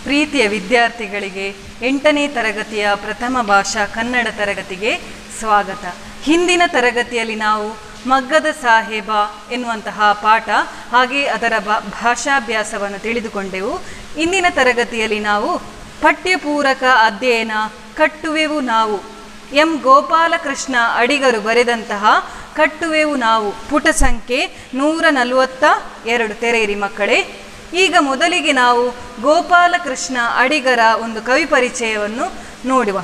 ಪ್ರೀತಿಯ ವಿದ್ಯಾರ್ಥಿಗಳಿಗೆ ಎಂಟನೇ ತರಗತಿಯ ಪ್ರಥಮ ಭಾಷಾ ಕನ್ನಡ ತರಗತಿಗೆ ಸ್ವಾಗತ ಹಿಂದಿನ ತರಗತಿಯಲ್ಲಿ ನಾವು ಮಗ್ಗದ ಸಾಹೇಬ ಎನ್ನುವಂತಹ ಪಾಠ ಹಾಗೆ ಅದರ ಭಾ- ಭಾಷಾಭ್ಯಾಸವನ್ನು ತಿಳಿದುಕೊಂಡೆವು ಇಂದಿನ ತರಗತಿಯಲ್ಲಿ ನಾವು ಪಠ್ಯಪೂರಕ ಅಧ್ಯಯನ ಕಟ್ಟುವೆವು ನಾವು ಎಂ ಗೋಪಾಲಕೃಷ್ಣ ಅಡಿಗರು ಬರೆದಂತಹ ಕಟ್ಟುವೆವು ನಾವು ಪುಟ ಸಂಖ್ಯೆ ನೂರ ನಲವತ್ತ ಎರಡು ತೆರೆಯಿರಿ ಮಕ್ಕಳೇ ಈಗ ಮೊದಲಿಗೆ ನಾವು ಗೋಪಾಲಕೃಷ್ಣ ಅಡಿಗರ ಒಂದು ಕವಿ ಪರಿಚಯವನ್ನು ನೋಡುವ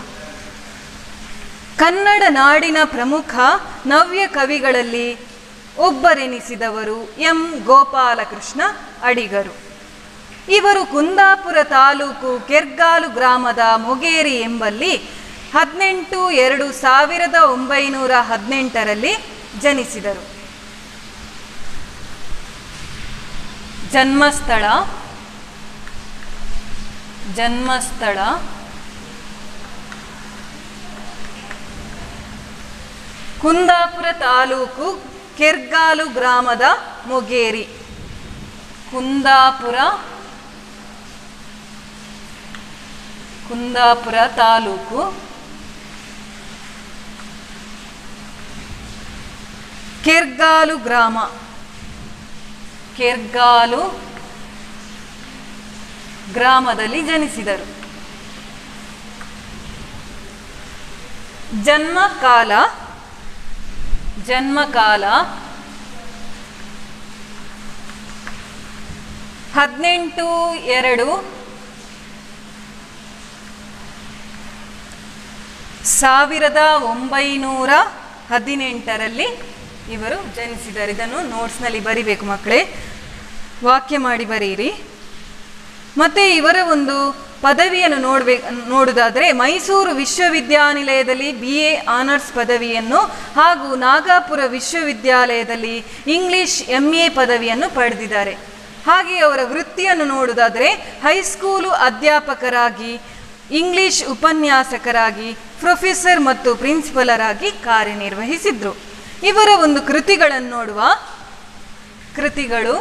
ಕನ್ನಡ ನಾಡಿನ ಪ್ರಮುಖ ನವ್ಯ ಕವಿಗಳಲ್ಲಿ ಒಬ್ಬರೆನಿಸಿದವರು ಎಂ ಗೋಪಾಲಕೃಷ್ಣ ಅಡಿಗರು ಇವರು ಕುಂದಾಪುರ ತಾಲೂಕು ಕೆರ್ಗಾಲು ಗ್ರಾಮದ ಮೊಗೇರಿ ಎಂಬಲ್ಲಿ ಹದಿನೆಂಟು ಎರಡು ಸಾವಿರದ ಒಂಬೈನೂರ ಹದಿನೆಂಟರಲ್ಲಿ ಜನಿಸಿದರು ಜನ್ಮಸ್ಥಳ ಜನ್ಮಸ್ಥಳ ಕುಂದಾಪುರ ತಾಲೂಕು ಕೆರ್ಗಾಲು ಗ್ರಾಮದ ಮೊಗೇರಿ ಕುಂದಾಪುರ ಕುಂದಾಪುರ ತಾಲೂಕು ಕೆರ್ಗಾಲು ಗ್ರಾಮ ಕೆರ್ಗಾಲು ಗ್ರಾಮದಲ್ಲಿ ಜನಿಸಿದರು ಜನ್ಮಕಾಲ ಜನ್ಮಕಾಲ ಹದಿನೆಂಟು ಎರಡು ಸಾವಿರದ ಒಂಬೈನೂರ ಹದಿನೆಂಟರಲ್ಲಿ ಇವರು ಜನಿಸಿದ್ದಾರೆ ಇದನ್ನು ನೋಟ್ಸ್ನಲ್ಲಿ ಬರಿಬೇಕು ಮಕ್ಕಳೇ ವಾಕ್ಯ ಮಾಡಿ ಬರೆಯಿರಿ ಮತ್ತು ಇವರ ಒಂದು ಪದವಿಯನ್ನು ನೋಡ್ಬೇಕು ನೋಡುವುದಾದರೆ ಮೈಸೂರು ವಿಶ್ವವಿದ್ಯಾನಿಲಯದಲ್ಲಿ ಬಿ ಎ ಆನರ್ಸ್ ಪದವಿಯನ್ನು ಹಾಗೂ ನಾಗಾಪುರ ವಿಶ್ವವಿದ್ಯಾಲಯದಲ್ಲಿ ಇಂಗ್ಲಿಷ್ ಎಂ ಎ ಪದವಿಯನ್ನು ಪಡೆದಿದ್ದಾರೆ ಹಾಗೆ ಅವರ ವೃತ್ತಿಯನ್ನು ನೋಡುವುದಾದರೆ ಹೈಸ್ಕೂಲು ಅಧ್ಯಾಪಕರಾಗಿ ಇಂಗ್ಲಿಷ್ ಉಪನ್ಯಾಸಕರಾಗಿ ಪ್ರೊಫೆಸರ್ ಮತ್ತು ಪ್ರಿನ್ಸಿಪಲರಾಗಿ ಕಾರ್ಯನಿರ್ವಹಿಸಿದ್ರು ಇವರ ಒಂದು ಕೃತಿಗಳನ್ನು ನೋಡುವ ಕೃತಿಗಳು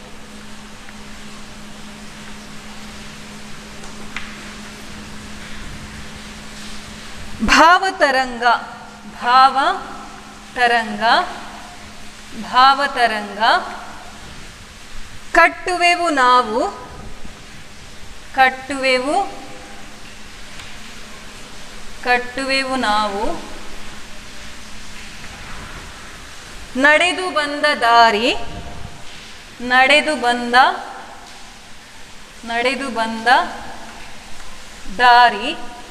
ಭಾವತರಂಗ ಭಾವ ತರಂಗ ಭಾವತರಂಗ ಕಟ್ಟುವೆವು ನಾವು ಕಟ್ಟುವೆವು ಕಟ್ಟುವೆವು ನಾವು ನಡೆದು ಬಂದ ದಾರಿ ನಡೆದು ಬಂದ ನಡೆದು ಬಂದ ದಾರಿ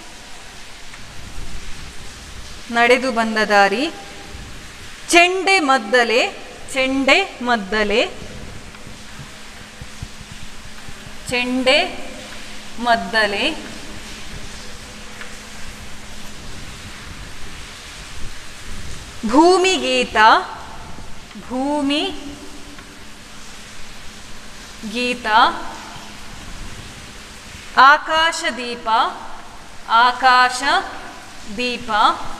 ನಡೆದು ಬಂದ ದಾರಿ ಚೆಂಡೆ ಮದ್ದಲೆ ಚೆಂಡೆ ಮದ್ದಲೆ ಚೆಂಡೆ ಮದ್ದಲೆ ಭೂಮಿಗೀತ ಭೂಮಿ ಗೀತ ಆಕಾಶ ದೀಪ ಆಕಾಶ ದೀಪ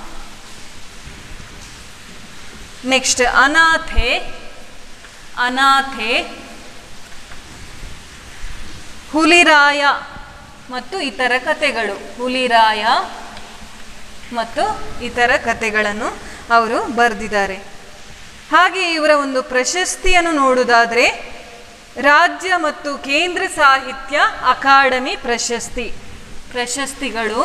ನೆಕ್ಸ್ಟ್ ಅನಾಥೆ ಅನಾಥೆ ಹುಲಿರಾಯ ಮತ್ತು ಇತರ ಕಥೆಗಳು ಹುಲಿರಾಯ ಮತ್ತು ಇತರ ಕಥೆಗಳನ್ನು ಅವರು ಬರೆದಿದ್ದಾರೆ ಹಾಗೆ ಇವರ ಒಂದು ಪ್ರಶಸ್ತಿಯನ್ನು ನೋಡುವುದಾದರೆ ರಾಜ್ಯ ಮತ್ತು ಕೇಂದ್ರ ಸಾಹಿತ್ಯ ಅಕಾಡೆಮಿ ಪ್ರಶಸ್ತಿ ಪ್ರಶಸ್ತಿಗಳು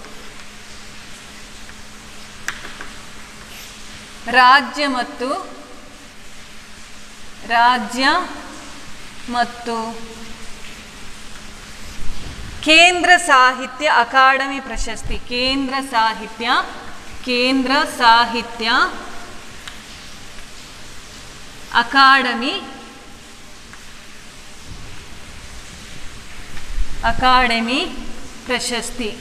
ರಾಜ್ಯ ಮತ್ತು ರಾಜ್ಯ ಮತ್ತು ಕೇಂದ್ರ ಸಾಹಿತ್ಯ ಅಕಾಡೆಮಿ ಪ್ರಶಸ್ತಿ ಕೇಂದ್ರ ಸಾಹಿತ್ಯ ಕೇಂದ್ರ ಸಾಹಿತ್ಯ ಅಕಾಡೆಮಿ ಅಕಾಡೆಮಿ ಪ್ರಶಸ್ತಿ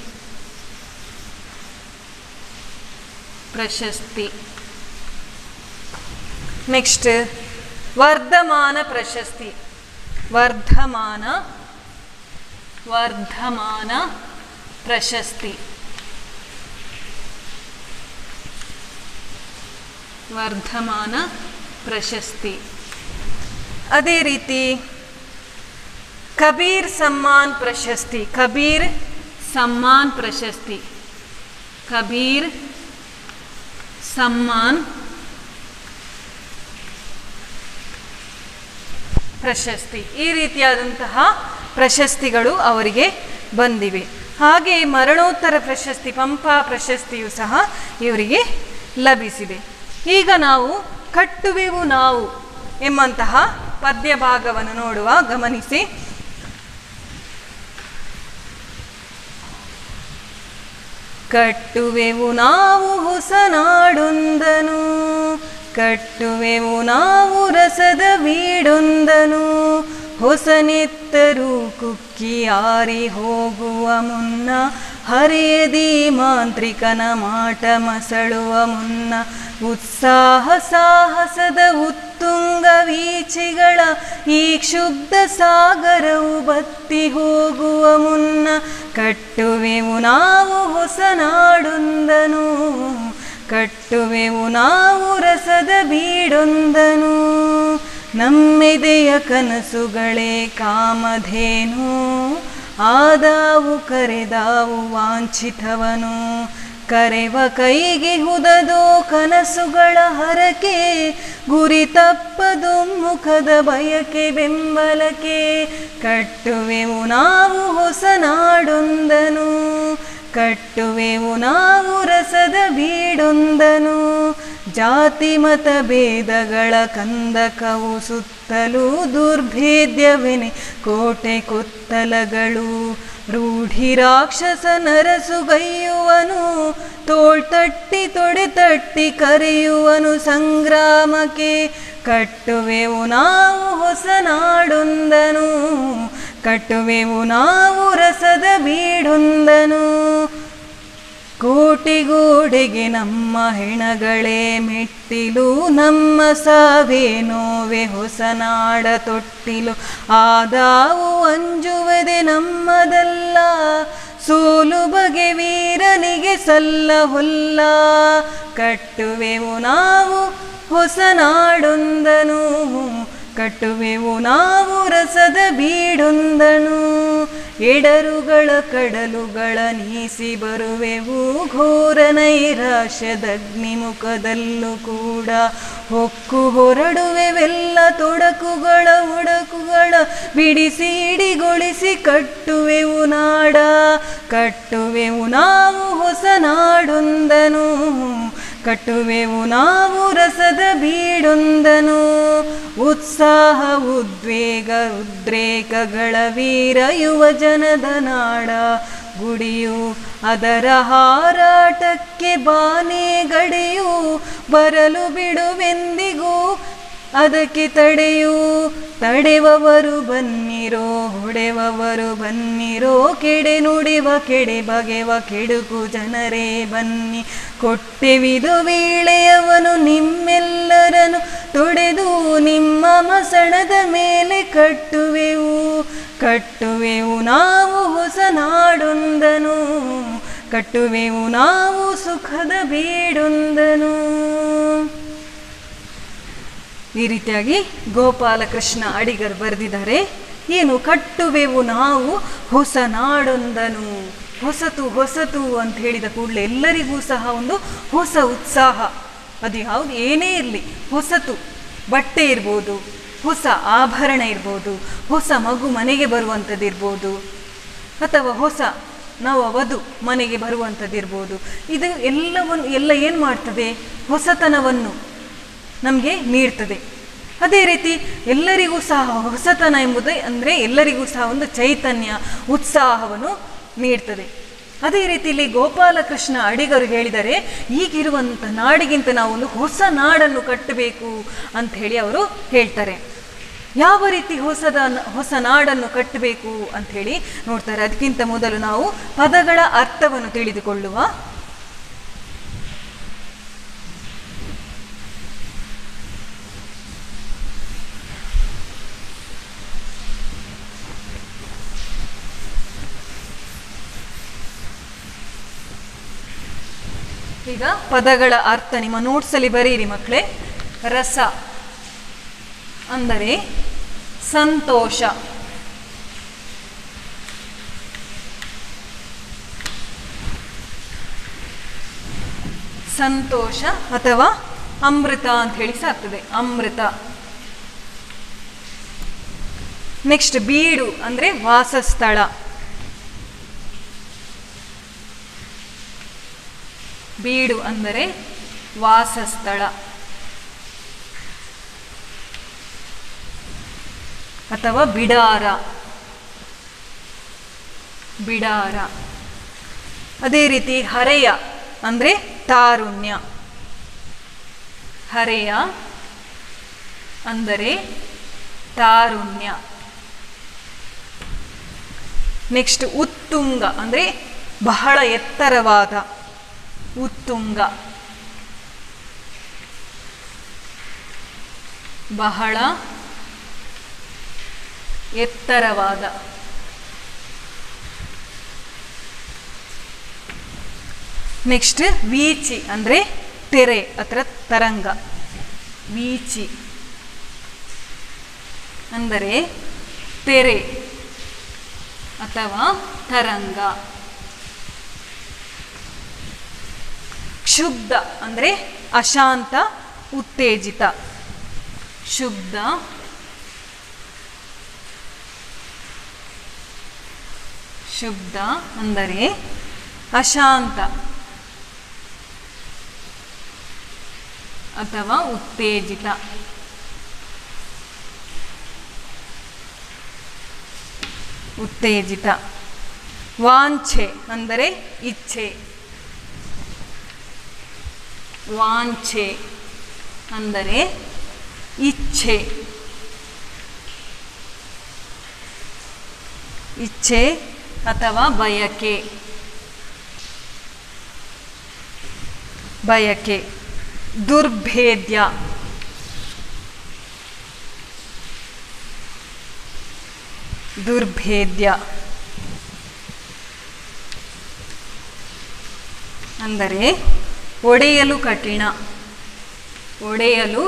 ಪ್ರಶಸ್ತಿ ನೆಕ್ಸ್ಟ್ ವರ್ಧಮಾನ ಪ್ರಶಸ್ತಿ ವರ್ಧಮಾನ ವರ್ಧಮಾನ ಪ್ರಶಸ್ತಿ ವರ್ಧಮಾನ ಪ್ರಶಸ್ತಿ ಅದೇ ರೀತಿ ಕಬೀರ್ ಸಮ್ಮಾನ್ ಪ್ರಶಸ್ತಿ ಕಬೀರ್ ಸಮ್ಮಾನ್ ಪ್ರಶಸ್ತಿ ಕಬೀರ್ ಸಮ್ಮಾನ್ ಪ್ರಶಸ್ತಿ ಈ ರೀತಿಯಾದಂತಹ ಪ್ರಶಸ್ತಿಗಳು ಅವರಿಗೆ ಬಂದಿವೆ ಹಾಗೆ ಮರಣೋತ್ತರ ಪ್ರಶಸ್ತಿ ಪಂಪಾ ಪ್ರಶಸ್ತಿಯು ಸಹ ಇವರಿಗೆ ಲಭಿಸಿದೆ ಈಗ ನಾವು ಕಟ್ಟುವೆವು ನಾವು ಎಂಬಂತಹ ಪದ್ಯ ಭಾಗವನ್ನು ನೋಡುವ ಗಮನಿಸಿ ಕಟ್ಟುವೆವು ನಾವು ಹೊಸ ನಾಡೊಂದನು ಕಟ್ಟುವೆವು ನಾವು ರಸದ ಬೀಡೊಂದನು ಹೊಸನೆತ್ತರು ಕುಕ್ಕಿ ಆರಿ ಹೋಗುವ ಮುನ್ನ ಹರಿಯದಿ ಮಾಂತ್ರಿಕನ ಮಾಟ ಮಸಳುವ ಮುನ್ನ ಉತ್ಸಾಹ ಸಾಹಸದ ಉತ್ತುಂಗ ವೀಚಿಗಳ ಈ ಕ್ಷುಬ್ಧ ಸಾಗರವು ಬತ್ತಿ ಹೋಗುವ ಮುನ್ನ ಕಟ್ಟುವೆವು ನಾವು ಹೊಸ ನಾಡೊಂದನು ಕಟ್ಟುವೆವು ನಾವು ರಸದ ಬೀಡೊಂದನು ನಮ್ಮೆದೆಯ ಕನಸುಗಳೇ ಕಾಮಧೇನು ಆದಾವು ಕರೆದಾವು ವಾಂಛಿತವನು ಕರೆವ ಕೈಗೆ ಹುದದೋ ಕನಸುಗಳ ಹರಕೆ ಗುರಿ ತಪ್ಪದು ಮುಖದ ಬಯಕೆ ಬೆಂಬಲಕ್ಕೆ ಕಟ್ಟುವೆವು ನಾವು ಹೊಸ ನಾಡೊಂದನು ಕಟ್ಟುವೆವು ನಾವು ರಸದ ಬೀಡೊಂದನು ಜಾತಿ ಮತ ಭೇದಗಳ ಕಂದಕವು ಸುತ್ತಲೂ ದುರ್ಭೇದ್ಯವೆನೆ ಕೋಟೆ ಕೊತ್ತಲಗಳು ರೂಢಿ ರಾಕ್ಷಸ ನರಸುಗೈಯುವನು ತೋಳ್ತಟ್ಟಿ ತೊಡೆ ತಟ್ಟಿ ಕರೆಯುವನು ಸಂಗ್ರಾಮಕ್ಕೆ ಕಟ್ಟುವೆವು ನಾವು ಹೊಸ ನಾಡೊಂದನು ಕಟ್ಟುವೆವು ನಾವು ರಸದ ಬೀಡೊಂದನು ಕೋಟಿಗೋಡೆಗೆ ನಮ್ಮ ಹೆಣಗಳೇ ಮೆಟ್ಟಿಲು ನಮ್ಮ ಸಾವೇ ನೋವೆ ಹೊಸ ನಾಡ ತೊಟ್ಟಿಲು ಆದಾವು ಅಂಜುವದೆ ನಮ್ಮದಲ್ಲ ಸೋಲು ಬಗೆ ವೀರನಿಗೆ ಸಲ್ಲ ಹೊಲ್ಲ ಕಟ್ಟುವೆವು ನಾವು ಹೊಸ ನಾಡೊಂದನು ಕಟ್ಟುವೆವು ನಾವು ರಸದ ಬೀಡೊಂದನು ಎಡರುಗಳ ಕಡಲುಗಳ ನೀಸಿ ಬರುವೆವು ಘೋರ ನೈರಾಶ್ಯದಗ್ನಿಮುಖದಲ್ಲೂ ಕೂಡ ಹೊಕ್ಕು ಹೊರಡುವೆವೆಲ್ಲ ತೊಡಕುಗಳ ಒಡಕುಗಳ ಬಿಡಿಸಿ ಇಡಿಗೊಳಿಸಿ ಕಟ್ಟುವೆವು ನಾಡ ಕಟ್ಟುವೆವು ನಾವು ಹೊಸ ನಾಡೊಂದನು ಕಟ್ಟುವೆವು ನಾವು ರಸದ ಬೀಡೊಂದನು ಉತ್ಸಾಹ ಉದ್ವೇಗ ಉದ್ರೇಕಗಳ ವೀರ ಯುವ ಜನದ ನಾಡ ಗುಡಿಯು ಅದರ ಹಾರಾಟಕ್ಕೆ ಬಾನೆ ಗಡಿಯು ಬರಲು ಬಿಡುವೆಂದಿಗೂ ಅದಕ್ಕೆ ತಡೆಯು ತಡೆವವರು ಬನ್ನಿರೋ ಹೊಡೆವವರು ಬನ್ನಿರೋ ಕೆಡೆ ನುಡಿವ ಕೆಡೆ ಬಗೆವ ಕೆಡುಕು ಜನರೇ ಬನ್ನಿ ಕೊಟ್ಟೆವಿದು ವೀಳೆಯವನು ನಿಮ್ಮೆಲ್ಲರನ್ನು ತೊಡೆದು ನಿಮ್ಮ ಮಸಣದ ಮೇಲೆ ಕಟ್ಟುವೆವು ಕಟ್ಟುವೆವು ನಾವು ಹೊಸ ನಾಡೊಂದನು ಕಟ್ಟುವೆವು ನಾವು ಸುಖದ ಬೀಡೊಂದನು ಈ ರೀತಿಯಾಗಿ ಗೋಪಾಲಕೃಷ್ಣ ಅಡಿಗರ್ ಬರೆದಿದ್ದಾರೆ ಏನು ಕಟ್ಟುವೆವು ನಾವು ಹೊಸ ನಾಡೊಂದನು ಹೊಸತು ಹೊಸತು ಅಂತ ಹೇಳಿದ ಕೂಡಲೇ ಎಲ್ಲರಿಗೂ ಸಹ ಒಂದು ಹೊಸ ಉತ್ಸಾಹ ಅದು ಯಾವುದು ಏನೇ ಇರಲಿ ಹೊಸತು ಬಟ್ಟೆ ಇರ್ಬೋದು ಹೊಸ ಆಭರಣ ಇರ್ಬೋದು ಹೊಸ ಮಗು ಮನೆಗೆ ಬರುವಂಥದ್ದು ಇರ್ಬೋದು ಅಥವಾ ಹೊಸ ನವ ವಧು ಮನೆಗೆ ಬರುವಂಥದ್ದಿರ್ಬೋದು ಇದು ಎಲ್ಲವನ್ನು ಎಲ್ಲ ಏನು ಮಾಡ್ತದೆ ಹೊಸತನವನ್ನು ನಮಗೆ ನೀಡ್ತದೆ ಅದೇ ರೀತಿ ಎಲ್ಲರಿಗೂ ಸಹ ಹೊಸತನ ಎಂಬುದು ಅಂದರೆ ಎಲ್ಲರಿಗೂ ಸಹ ಒಂದು ಚೈತನ್ಯ ಉತ್ಸಾಹವನ್ನು ನೀಡ್ತದೆ ಅದೇ ರೀತಿ ಇಲ್ಲಿ ಗೋಪಾಲಕೃಷ್ಣ ಅಡಿಗರು ಹೇಳಿದರೆ ಈಗಿರುವಂಥ ನಾಡಿಗಿಂತ ನಾವು ಒಂದು ಹೊಸ ನಾಡನ್ನು ಕಟ್ಟಬೇಕು ಅಂತ ಹೇಳಿ ಅವರು ಹೇಳ್ತಾರೆ ಯಾವ ರೀತಿ ಹೊಸದ ಹೊಸ ನಾಡನ್ನು ಕಟ್ಟಬೇಕು ಅಂತ ಹೇಳಿ ನೋಡ್ತಾರೆ ಅದಕ್ಕಿಂತ ಮೊದಲು ನಾವು ಪದಗಳ ಅರ್ಥವನ್ನು ತಿಳಿದುಕೊಳ್ಳುವ ಈಗ ಪದಗಳ ಅರ್ಥ ನಿಮ್ಮ ನೋಟ್ಸಲ್ಲಿ ಬರೀರಿ ಮಕ್ಕಳೇ ರಸ ಅಂದರೆ ಸಂತೋಷ ಸಂತೋಷ ಅಥವಾ ಅಮೃತ ಅಂತ ಹೇಳಿ ಸಾಕ್ತದೆ ಅಮೃತ ನೆಕ್ಸ್ಟ್ ಬೀಡು ಅಂದರೆ ವಾಸಸ್ಥಳ ಬೀಡು ಅಂದರೆ ವಾಸಸ್ಥಳ ಅಥವಾ ಬಿಡಾರ ಬಿಡಾರ ಅದೇ ರೀತಿ ಹರೆಯ ಅಂದರೆ ತಾರುಣ್ಯ ಹರೆಯ ಅಂದರೆ ತಾರುಣ್ಯ ನೆಕ್ಸ್ಟ್ ಉತ್ತುಂಗ ಅಂದರೆ ಬಹಳ ಎತ್ತರವಾದ ಉತ್ತುಂಗ ಬಹಳ ಎತ್ತರವಾದ ನೆಕ್ಸ್ಟ್ ವೀಚಿ ಅಂದರೆ ತೆರೆ ಅಥವಾ ತರಂಗ ವೀಚಿ ಅಂದರೆ ತೆರೆ ಅಥವಾ ತರಂಗ ಕ್ಷುಬ್ಧ ಅಂದರೆ ಅಶಾಂತ ಉತ್ತೇಜಿತ ಶುದ್ಧ ಶುದ್ಧ ಅಂದರೆ ಅಶಾಂತ ಅಥವಾ ಉತ್ತೇಜಿತ ಉತ್ತೇಜಿತ ವಾಂಛೆ ಅಂದರೆ ಇಚ್ಛೆ ವಾಂಛೆ ಅಂದರೆ ಇಚ್ಛೆ ಇಚ್ಛೆ ಅಥವಾ ಬಯಕೆ ಬಯಕೆ ದುರ್ಭೇದ್ಯ ದುರ್ಭೇದ್ಯ ಅಂದರೆ ಒಡೆಯಲು ಕಠಿಣ ಒಡೆಯಲು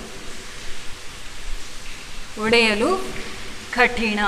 ಒಡೆಯಲು ಕಠಿಣ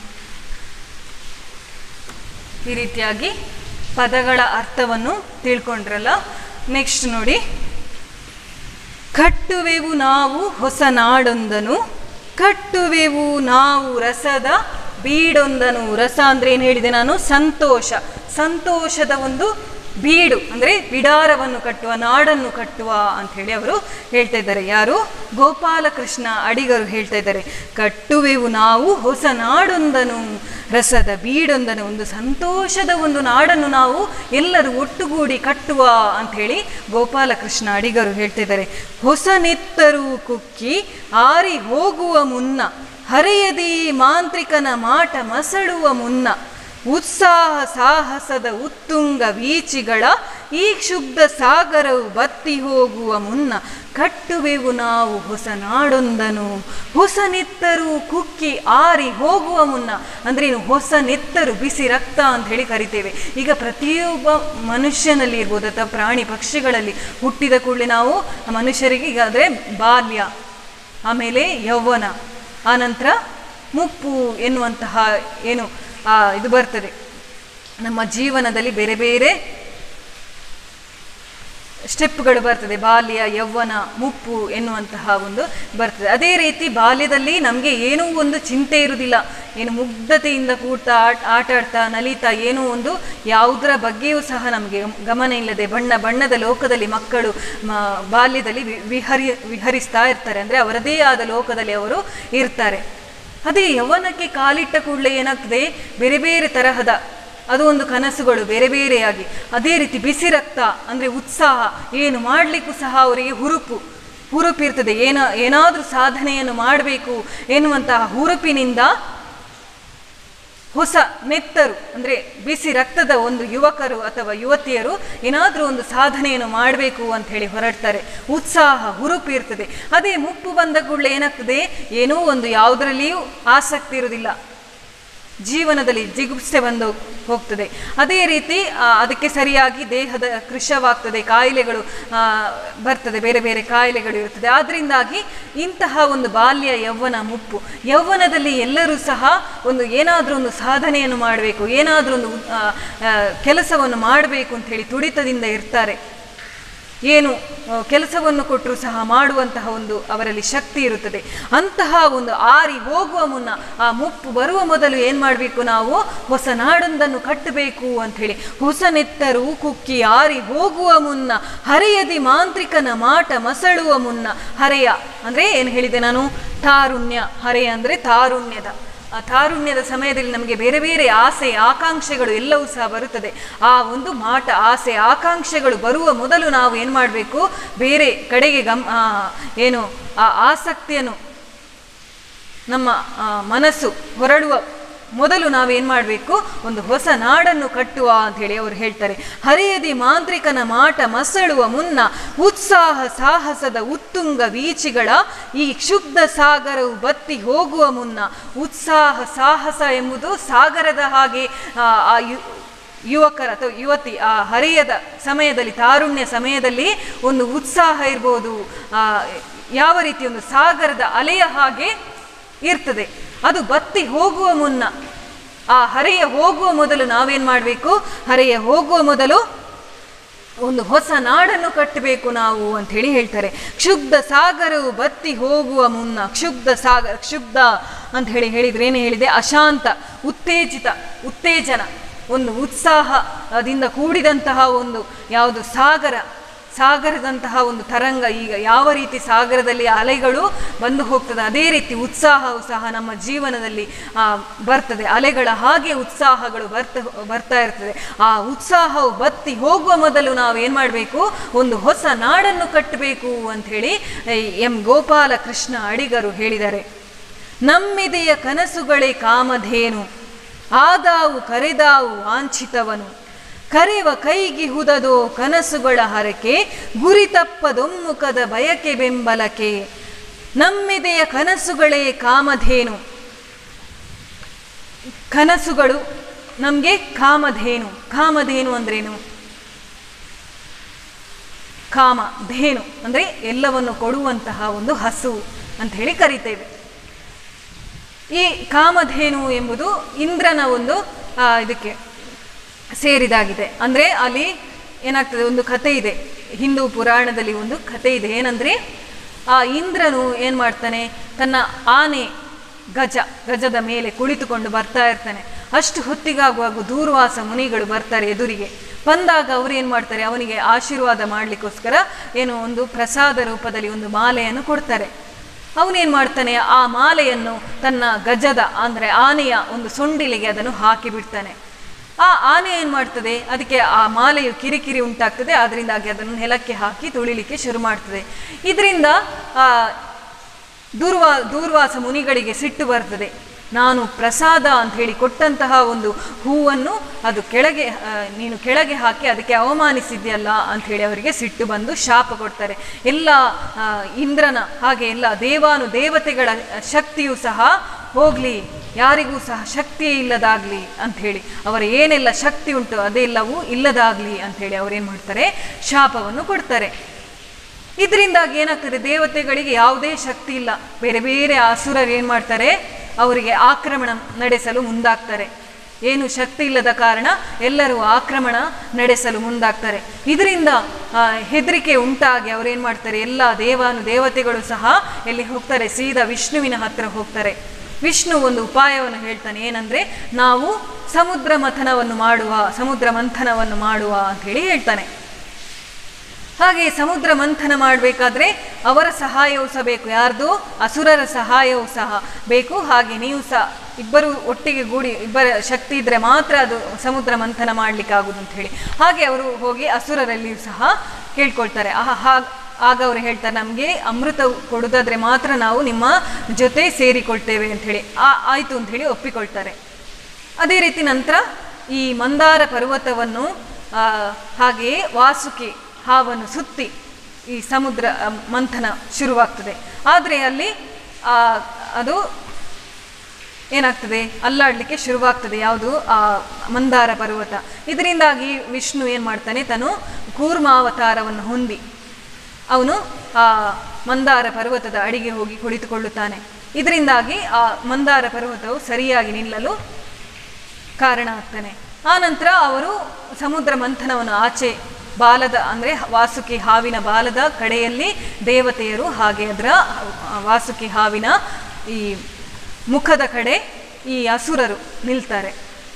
ಈ ರೀತಿಯಾಗಿ ಪದಗಳ ಅರ್ಥವನ್ನು ತಿಳ್ಕೊಂಡ್ರಲ್ಲ ನೆಕ್ಸ್ಟ್ ನೋಡಿ ಕಟ್ಟುವೆವು ನಾವು ಹೊಸ ನಾಡೊಂದನು ಕಟ್ಟುವೆವು ನಾವು ರಸದ ಬೀಡೊಂದನು ರಸ ಅಂದ್ರೆ ಏನು ಹೇಳಿದೆ ನಾನು ಸಂತೋಷ ಸಂತೋಷದ ಒಂದು ಬೀಡು ಅಂದರೆ ಬಿಡಾರವನ್ನು ಕಟ್ಟುವ ನಾಡನ್ನು ಕಟ್ಟುವ ಅಂತ ಹೇಳಿ ಅವರು ಹೇಳ್ತಾ ಇದ್ದಾರೆ ಯಾರು ಗೋಪಾಲಕೃಷ್ಣ ಅಡಿಗರು ಹೇಳ್ತಾ ಇದ್ದಾರೆ ಕಟ್ಟುವೆವು ನಾವು ಹೊಸ ನಾಡೊಂದನು ರಸದ ಬೀಡೊಂದನು ಒಂದು ಸಂತೋಷದ ಒಂದು ನಾಡನ್ನು ನಾವು ಎಲ್ಲರೂ ಒಟ್ಟುಗೂಡಿ ಕಟ್ಟುವ ಅಂತ ಹೇಳಿ ಗೋಪಾಲಕೃಷ್ಣ ಅಡಿಗರು ಹೇಳ್ತಾ ಇದ್ದಾರೆ ಹೊಸ ನೆತ್ತರು ಕುಕ್ಕಿ ಆರಿ ಹೋಗುವ ಮುನ್ನ ಹರೆಯದಿ ಮಾಂತ್ರಿಕನ ಮಾಟ ಮಸಳುವ ಮುನ್ನ ಉತ್ಸಾಹ ಸಾಹಸದ ಉತ್ತುಂಗ ವೀಚಿಗಳ ಈ ಕ್ಷುಬ್ಧ ಸಾಗರವು ಬತ್ತಿ ಹೋಗುವ ಮುನ್ನ ಕಟ್ಟುವೆವು ನಾವು ಹೊಸ ನಾಡೊಂದನು ಹೊಸ ನೆತ್ತರು ಕುಕ್ಕಿ ಆರಿ ಹೋಗುವ ಮುನ್ನ ಅಂದ್ರೆ ಏನು ಹೊಸ ನೆತ್ತರು ಬಿಸಿ ರಕ್ತ ಅಂತ ಹೇಳಿ ಕರಿತೇವೆ ಈಗ ಪ್ರತಿಯೊಬ್ಬ ಮನುಷ್ಯನಲ್ಲಿ ಇರ್ಬೋದು ಅಥವಾ ಪ್ರಾಣಿ ಪಕ್ಷಿಗಳಲ್ಲಿ ಹುಟ್ಟಿದ ಕೂಡಲೇ ನಾವು ಮನುಷ್ಯರಿಗೆ ಈಗ ಅಂದರೆ ಬಾಲ್ಯ ಆಮೇಲೆ ಯೌವನ ಆನಂತರ ಮುಪ್ಪು ಎನ್ನುವಂತಹ ಏನು ಆ, ಇದು ಬರ್ತದೆ ನಮ್ಮ ಜೀವನದಲ್ಲಿ ಬೇರೆ ಬೇರೆ ಸ್ಟೆಪ್ಗಳು ಬರ್ತದೆ ಬಾಲ್ಯ ಯೌವನ ಮುಪ್ಪು ಎನ್ನುವಂತಹ ಒಂದು ಬರ್ತದೆ ಅದೇ ರೀತಿ ಬಾಲ್ಯದಲ್ಲಿ ನಮಗೆ ಏನೂ ಒಂದು ಚಿಂತೆ ಇರುವುದಿಲ್ಲ ಏನು ಮುಗ್ಧತೆಯಿಂದ ಕೂಟ ಆಟ ಆಟ ಆಡ್ತಾ ನಲಿತಾ ಏನೋ ಒಂದು ಯಾವುದರ ಬಗ್ಗೆಯೂ ಸಹ ನಮಗೆ ಗಮನ ಇಲ್ಲದೆ ಬಣ್ಣ ಬಣ್ಣದ ಲೋಕದಲ್ಲಿ ಮಕ್ಕಳು ಮ ಬಾಲ್ಯದಲ್ಲಿ ವಿ- ವಿಹರಿ ವಿಹರಿಸ್ತಾ ಇರ್ತಾರೆ ಅಂದರೆ ಅವರದೇ ಆದ ಲೋಕದಲ್ಲಿ ಅವರು ಇರ್ತಾರೆ ಅದೇ ಯೌವನಕ್ಕೆ ಕಾಲಿಟ್ಟ ಕೂಡಲೇ ಏನಾಗ್ತದೆ ಬೇರೆ ಬೇರೆ ತರಹದ ಅದು ಒಂದು ಕನಸುಗಳು ಬೇರೆ ಬೇರೆಯಾಗಿ ಅದೇ ರೀತಿ ಬಿಸಿ ರಕ್ತ ಅಂದರೆ ಉತ್ಸಾಹ ಏನು ಮಾಡಲಿಕ್ಕೂ ಸಹ ಅವರಿಗೆ ಹುರುಪು ಹುರುಪಿರ್ತದೆ ಏನ ಏನಾದರೂ ಸಾಧನೆಯನ್ನು ಮಾಡಬೇಕು ಎನ್ನುವಂತಹ ಹುರುಪಿನಿಂದ ಹೊಸ ನೆತ್ತರು ಅಂದರೆ ಬಿಸಿ ರಕ್ತದ ಒಂದು ಯುವಕರು ಅಥವಾ ಯುವತಿಯರು ಏನಾದರೂ ಒಂದು ಸಾಧನೆಯನ್ನು ಮಾಡಬೇಕು ಅಂತ ಹೇಳಿ ಹೊರಡ್ತಾರೆ ಉತ್ಸಾಹ ಹುರುಪು ಇರ್ತದೆ ಅದೇ ಮುಪ್ಪು ಬಂದ ಕೂಡಲೇ ಏನಾಗ್ತದೆ ಏನೋ ಒಂದು ಯಾವುದರಲ್ಲಿಯೂ ಆಸಕ್ತಿ ಇರುವುದಿಲ್ಲ ಜೀವನದಲ್ಲಿ ಜಿಗುಪ್ಸೆ ಬಂದು ಹೋಗ್ತದೆ ಅದೇ ರೀತಿ ಆ, ಅದಕ್ಕೆ ಸರಿಯಾಗಿ ದೇಹದ ಕೃಶವಾಗ್ತದೆ ಕಾಯಿಲೆಗಳು ಆ, ಬರ್ತದೆ ಬೇರೆ ಬೇರೆ ಕಾಯಿಲೆಗಳು ಇರ್ತದೆ ಆದ್ರಿಂದಾಗಿ ಇಂತಹ ಒಂದು ಬಾಲ್ಯ ಯೌವನ ಮುಪ್ಪು ಯೌವನದಲ್ಲಿ ಎಲ್ಲರೂ ಸಹ ಒಂದು ಏನಾದರೂ ಒಂದು ಸಾಧನೆಯನ್ನು ಮಾಡಬೇಕು ಏನಾದರೂ ಒಂದು ಆ, ಆ, ಕೆಲಸವನ್ನು ಮಾಡಬೇಕು ಅಂತ ಹೇಳಿ ತುಡಿತದಿಂದ ಇರ್ತಾರೆ ಏನು ಆ, ಕೆಲಸವನ್ನು ಕೊಟ್ಟರೂ ಸಹ ಮಾಡುವಂತಹ ಒಂದು ಅವರಲ್ಲಿ ಶಕ್ತಿ ಇರುತ್ತದೆ ಅಂತಹ ಒಂದು ಆರಿ ಹೋಗುವ ಮುನ್ನ ಆ ಮುಪ್ಪು ಬರುವ ಮೊದಲು ಏನು ಮಾಡಬೇಕು ನಾವು ಹೊಸ ನಾಡೊಂದನ್ನು ಕಟ್ಟಬೇಕು ಅಂಥೇಳಿ ಹೊಸ ನೆತ್ತರು ಕುಕ್ಕಿ ಆರಿ ಹೋಗುವ ಮುನ್ನ ಹರೆಯದಿ ಮಾಂತ್ರಿಕನ ಮಾಟ ಮಸಳುವ ಮುನ್ನ ಹರೆಯ ಅಂದರೆ ಏನು ಹೇಳಿದೆ ನಾನು ತಾರುಣ್ಯ ಹರೆಯ ಅಂದರೆ ತಾರುಣ್ಯದ ಆ ತಾರುಣ್ಯದ ಸಮಯದಲ್ಲಿ ನಮಗೆ ಬೇರೆ ಬೇರೆ ಆಸೆ ಆಕಾಂಕ್ಷೆಗಳು ಎಲ್ಲವೂ ಸಹ ಬರುತ್ತದೆ ಆ ಒಂದು ಮಾಟ ಆಸೆ ಆಕಾಂಕ್ಷೆಗಳು ಬರುವ ಮೊದಲು ನಾವು ಏನು ಮಾಡಬೇಕು ಬೇರೆ ಕಡೆಗೆ ಗಮ್ ಆ, ಏನು ಆ ಆಸಕ್ತಿಯನ್ನು ನಮ್ಮ ಆ, ಮನಸ್ಸು ಹೊರಡುವ ಮೊದಲು ನಾವೇನು ಮಾಡಬೇಕು ಒಂದು ಹೊಸ ನಾಡನ್ನು ಕಟ್ಟುವ ಅಂಥೇಳಿ ಅವರು ಹೇಳ್ತಾರೆ ಹರಿಯದಿ ಮಾಂತ್ರಿಕನ ಮಾಟ ಮಸಳುವ ಮುನ್ನ ಉತ್ಸಾಹ ಸಾಹಸದ ಉತ್ತುಂಗ ವೀಚಿಗಳ ಈ ಕ್ಷುಬ್ಧ ಸಾಗರವು ಬತ್ತಿ ಹೋಗುವ ಮುನ್ನ ಉತ್ಸಾಹ ಸಾಹಸ ಎಂಬುದು ಸಾಗರದ ಹಾಗೆ ಆ, ಆ ಯು- ಯುವಕರ ಅಥವಾ ಯುವತಿ ಆ ಹರಿಯದ ಸಮಯದಲ್ಲಿ ತಾರುಣ್ಯ ಸಮಯದಲ್ಲಿ ಒಂದು ಉತ್ಸಾಹ ಇರ್ಬೋದು ಆ, ಯಾವ ರೀತಿ ಒಂದು ಸಾಗರದ ಅಲೆಯ ಹಾಗೆ ಇರ್ತದೆ ಅದು ಬತ್ತಿ ಹೋಗುವ ಮುನ್ನ ಆ ಹರೆಯ ಹೋಗುವ ಮೊದಲು ನಾವೇನು ಮಾಡಬೇಕು ಹರೆಯ ಹೋಗುವ ಮೊದಲು ಒಂದು ಹೊಸ ನಾಡನ್ನು ಕಟ್ಟಬೇಕು ನಾವು ಅಂತ ಹೇಳಿ ಹೇಳ್ತಾರೆ ಕ್ಷುಬ್ಧ ಸಾಗರವು ಬತ್ತಿ ಹೋಗುವ ಮುನ್ನ ಕ್ಷುಬ್ಧ ಸಾಗರ ಕ್ಷುಬ್ಧ ಅಂತ ಹೇಳಿ ಹೇಳಿದ್ರೆ ಏನು ಹೇಳಿದೆ ಅಶಾಂತ ಉತ್ತೇಜಿತ ಉತ್ತೇಜನ ಒಂದು ಉತ್ಸಾಹದಿಂದ ಕೂಡಿದಂತಹ ಒಂದು ಯಾವುದು ಸಾಗರ ಸಾಗರದಂತಹ ಒಂದು ತರಂಗ ಈಗ ಯಾವ ರೀತಿ ಸಾಗರದಲ್ಲಿ ಅಲೆಗಳು ಬಂದು ಹೋಗ್ತದೆ ಅದೇ ರೀತಿ ಉತ್ಸಾಹವು ಸಹ ನಮ್ಮ ಜೀವನದಲ್ಲಿ ಆ, ಬರ್ತದೆ ಅಲೆಗಳ ಹಾಗೆ ಉತ್ಸಾಹಗಳು ಬರ್ತ ಬರ್ತಾ ಇರ್ತದೆ ಆ ಉತ್ಸಾಹವು ಬತ್ತಿ ಹೋಗುವ ಮೊದಲು ನಾವು ಏನು ಮಾಡಬೇಕು ಒಂದು ಹೊಸ ನಾಡನ್ನು ಕಟ್ಟಬೇಕು ಅಂಥೇಳಿ ಎಂ ಗೋಪಾಲಕೃಷ್ಣ ಅಡಿಗರು ಹೇಳಿದ್ದಾರೆ ನಮ್ಮಿದೆಯ ಕನಸುಗಳೇ ಕಾಮಧೇನು ಆದಾವು ಕರೆದಾವು ವಾಂಛಿತವನು ಕರೆವ ಕೈಗಿ ಹುದದೋ ಕನಸುಗಳ ಹರಕೆ ಗುರಿ ತಪ್ಪದೊಮ್ಮುಖದ ಬಯಕೆ ಬೆಂಬಲಕೆ ನಮ್ಮಿದೆಯ ಕನಸುಗಳೇ ಕಾಮಧೇನು ಕನಸುಗಳು ನಮಗೆ ಕಾಮಧೇನು ಕಾಮಧೇನು ಅಂದ್ರೇನು ಕಾಮ ಧೇನು ಅಂದರೆ ಎಲ್ಲವನ್ನು ಕೊಡುವಂತಹ ಒಂದು ಹಸು ಅಂತ ಹೇಳಿ ಕರಿತೇವೆ ಈ ಕಾಮಧೇನು ಎಂಬುದು ಇಂದ್ರನ ಒಂದು ಆ, ಇದಕ್ಕೆ ಸೇರಿದಾಗಿದೆ ಅಂದರೆ ಅಲ್ಲಿ ಏನಾಗ್ತದೆ ಒಂದು ಕತೆ ಇದೆ ಹಿಂದೂ ಪುರಾಣದಲ್ಲಿ ಒಂದು ಕತೆ ಇದೆ ಏನಂದರೆ ಆ ಇಂದ್ರನು ಏನು ಮಾಡ್ತಾನೆ ತನ್ನ ಆನೆ ಗಜ ಗಜದ ಮೇಲೆ ಕುಳಿತುಕೊಂಡು ಬರ್ತಾ ಇರ್ತಾನೆ ಅಷ್ಟು ಹೊತ್ತಿಗಾಗುವಾಗ ದೂರ್ವಾಸ ಮುನಿಗಳು ಬರ್ತಾರೆ ಎದುರಿಗೆ ಬಂದಾಗ ಅವ್ರು ಏನು ಮಾಡ್ತಾರೆ ಅವನಿಗೆ ಆಶೀರ್ವಾದ ಮಾಡಲಿಕ್ಕೋಸ್ಕರ ಏನು ಒಂದು ಪ್ರಸಾದ ರೂಪದಲ್ಲಿ ಒಂದು ಮಾಲೆಯನ್ನು ಕೊಡ್ತಾರೆ ಅವನೇನು ಮಾಡ್ತಾನೆ ಆ ಮಾಲೆಯನ್ನು ತನ್ನ ಗಜದ ಅಂದರೆ ಆನೆಯ ಒಂದು ಸೊಂಡಿಲಿಗೆ ಅದನ್ನು ಹಾಕಿ ಬಿಡ್ತಾನೆ ಆ ಆನೆ ಏನು ಮಾಡ್ತದೆ ಅದಕ್ಕೆ ಆ ಮಾಲೆಯು ಕಿರಿಕಿರಿ ಉಂಟಾಗ್ತದೆ ಅದರಿಂದಾಗಿ ಅದನ್ನು ನೆಲಕ್ಕೆ ಹಾಕಿ ತುಳಿಲಿಕ್ಕೆ ಶುರು ಮಾಡ್ತದೆ ಇದರಿಂದ ಆ ದೂರ್ವಾ ದೂರ್ವಾಸ ಮುನಿಗಳಿಗೆ ಸಿಟ್ಟು ಬರ್ತದೆ ನಾನು ಪ್ರಸಾದ ಅಂತ ಹೇಳಿ ಕೊಟ್ಟಂತಹ ಒಂದು ಹೂವನ್ನು ಅದು ಕೆಳಗೆ ಆ, ನೀನು ಕೆಳಗೆ ಹಾಕಿ ಅದಕ್ಕೆ ಅವಮಾನಿಸಿದ್ಯಲ್ಲ ಅಂತ ಹೇಳಿ ಅವರಿಗೆ ಸಿಟ್ಟು ಬಂದು ಶಾಪ ಕೊಡ್ತಾರೆ ಎಲ್ಲ ಆ, ಇಂದ್ರನ ಹಾಗೆ ಎಲ್ಲ ದೇವಾನು ದೇವತೆಗಳ ಶಕ್ತಿಯು ಸಹ ಹೋಗಲಿ ಯಾರಿಗೂ ಸಹ ಶಕ್ತಿಯೇ ಇಲ್ಲದಾಗಲಿ ಅಂಥೇಳಿ ಅವರ ಏನೆಲ್ಲ ಶಕ್ತಿ ಉಂಟು ಅದೆಲ್ಲವೂ ಇಲ್ಲದಾಗಲಿ ಅಂಥೇಳಿ ಅವರೇನು ಮಾಡ್ತಾರೆ ಶಾಪವನ್ನು ಕೊಡ್ತಾರೆ ಇದರಿಂದಾಗಿ ಏನಾಗ್ತದೆ ದೇವತೆಗಳಿಗೆ ಯಾವುದೇ ಶಕ್ತಿ ಇಲ್ಲ ಬೇರೆ ಬೇರೆ ಅಸುರರು ಏನು ಮಾಡ್ತಾರೆ ಅವರಿಗೆ ಆಕ್ರಮಣ ನಡೆಸಲು ಮುಂದಾಗ್ತಾರೆ ಏನು ಶಕ್ತಿ ಇಲ್ಲದ ಕಾರಣ ಎಲ್ಲರೂ ಆಕ್ರಮಣ ನಡೆಸಲು ಮುಂದಾಗ್ತಾರೆ ಇದರಿಂದ ಆ, ಹೆದರಿಕೆ ಉಂಟಾಗಿ ಅವರೇನು ಮಾಡ್ತಾರೆ ಎಲ್ಲ ದೇವಾನು ದೇವತೆಗಳು ಸಹ ಎಲ್ಲಿ ಹೋಗ್ತಾರೆ ಸೀದಾ ವಿಷ್ಣುವಿನ ಹತ್ರ ಹೋಗ್ತಾರೆ ವಿಷ್ಣು ಒಂದು ಉಪಾಯವನ್ನು ಹೇಳ್ತಾನೆ ಏನಂದ್ರೆ ನಾವು ಸಮುದ್ರ ಮಥನವನ್ನು ಮಾಡುವ ಸಮುದ್ರ ಮಂಥನವನ್ನು ಮಾಡುವ ಅಂತ ಹೇಳಿ ಹೇಳ್ತಾನೆ ಹಾಗೆ ಸಮುದ್ರ ಮಂಥನ ಮಾಡಬೇಕಾದ್ರೆ ಅವರ ಸಹಾಯವೂ ಸಹ ಬೇಕು ಯಾರ್ದು ಅಸುರರ ಸಹಾಯವೂ ಸಹ ಬೇಕು ಹಾಗೆ ನೀವು ಸಹ ಇಬ್ಬರು ಒಟ್ಟಿಗೆ ಗೂಡಿ ಇಬ್ಬರ ಶಕ್ತಿ ಇದ್ದರೆ ಮಾತ್ರ ಅದು ಸಮುದ್ರ ಮಂಥನ ಮಾಡಲಿಕ್ಕಾಗುದು ಅಂತ ಹೇಳಿ ಹಾಗೆ ಅವರು ಹೋಗಿ ಅಸುರರಲ್ಲಿಯೂ ಸಹ ಕೇಳ್ಕೊಳ್ತಾರೆ ಆಹಾ ಹಾಗ್ ಆಗ ಅವರು ಹೇಳ್ತಾರೆ ನಮಗೆ ಅಮೃತ ಕೊಡೋದಾದ್ರೆ ಮಾತ್ರ ನಾವು ನಿಮ್ಮ ಜೊತೆ ಸೇರಿಕೊಳ್ತೇವೆ ಅಂಥೇಳಿ ಆ ಆಯಿತು ಅಂಥೇಳಿ ಒಪ್ಪಿಕೊಳ್ತಾರೆ ಅದೇ ರೀತಿ ನಂತರ ಈ ಮಂದಾರ ಪರ್ವತವನ್ನು ಆ, ಹಾಗೆಯೇ ವಾಸುಕಿ ಹಾವನ್ನು ಸುತ್ತಿ ಈ ಸಮುದ್ರ ಆ, ಮಂಥನ ಶುರುವಾಗ್ತದೆ ಆದರೆ ಅಲ್ಲಿ ಆ, ಅದು ಏನಾಗ್ತದೆ ಅಲ್ಲಾಡಲಿಕ್ಕೆ ಶುರುವಾಗ್ತದೆ ಯಾವುದು ಆ ಮಂದಾರ ಪರ್ವತ ಇದರಿಂದಾಗಿ ವಿಷ್ಣು ಏನು ಮಾಡ್ತಾನೆ ತಾನು ಕೂರ್ಮಾವತಾರವನ್ನು ಹೊಂದಿ ಅವನು ಆ ಮಂದಾರ ಪರ್ವತದ ಅಡಿಗೆ ಹೋಗಿ ಕುಳಿತುಕೊಳ್ಳುತ್ತಾನೆ ಇದರಿಂದಾಗಿ ಆ ಮಂದಾರ ಪರ್ವತವು ಸರಿಯಾಗಿ ನಿಲ್ಲಲು ಕಾರಣ ಆಗ್ತಾನೆ ಆ ನಂತರ ಅವರು ಸಮುದ್ರ ಮಂಥನವನ್ನು ಆಚೆ ಬಾಲದ ಅಂದರೆ ವಾಸುಕಿ ಹಾವಿನ ಬಾಲದ ಕಡೆಯಲ್ಲಿ ದೇವತೆಯರು ಹಾಗೆ ಅದರ ವಾಸುಕಿ ಹಾವಿನ ಈ ಮುಖದ ಕಡೆ ಈ ಅಸುರರು ನಿಲ್ತಾರೆ